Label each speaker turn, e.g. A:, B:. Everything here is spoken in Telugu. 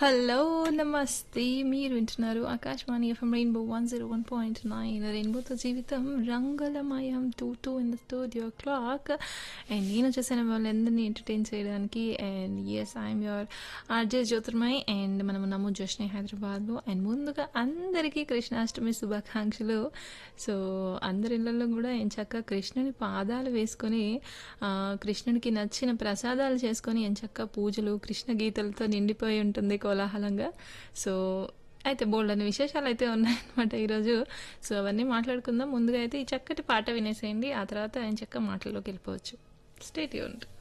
A: హలో నమస్తే మీరు వింటున్నారు Akashvani FM rainbow one zero one point nine రెయిన్బోతో జీవితం రంగులమయం two two in the studio clock and నేను వచ్చేసాను వాళ్ళందరినీ ఎంటర్టైన్ చేయడానికి and yes I'm your RJ Jyotirmay and మనం ఉన్నాము జోష్ని హైదరాబాద్లో అండ్ ముందుగా అందరికీ కృష్ణాష్టమి శుభాకాంక్షలు సో అందరి ఇళ్ళల్లో కూడా ఏం చక్కగా కృష్ణుని పాదాలు వేసుకొని ఆ, కృష్ణునికి నచ్చిన ప్రసాదాలు చేసుకొని ఏం చక్క పూజలు కృష్ణ గీతలతో నిండిపోయి ఉంటుంది కోలాహలంగా సో అయితే బోల్డ్ అనే విశేషాలు అయితే ఉన్నాయన్నమాట ఈరోజు సో అవన్నీ మాట్లాడుకుందాం ముందుగా అయితే ఈ చక్కటి పాట వినేసేయండి ఆ తర్వాత ఆయన చక్క మాటల్లోకి వెళ్ళిపోవచ్చు స్టేట్ యూనిట్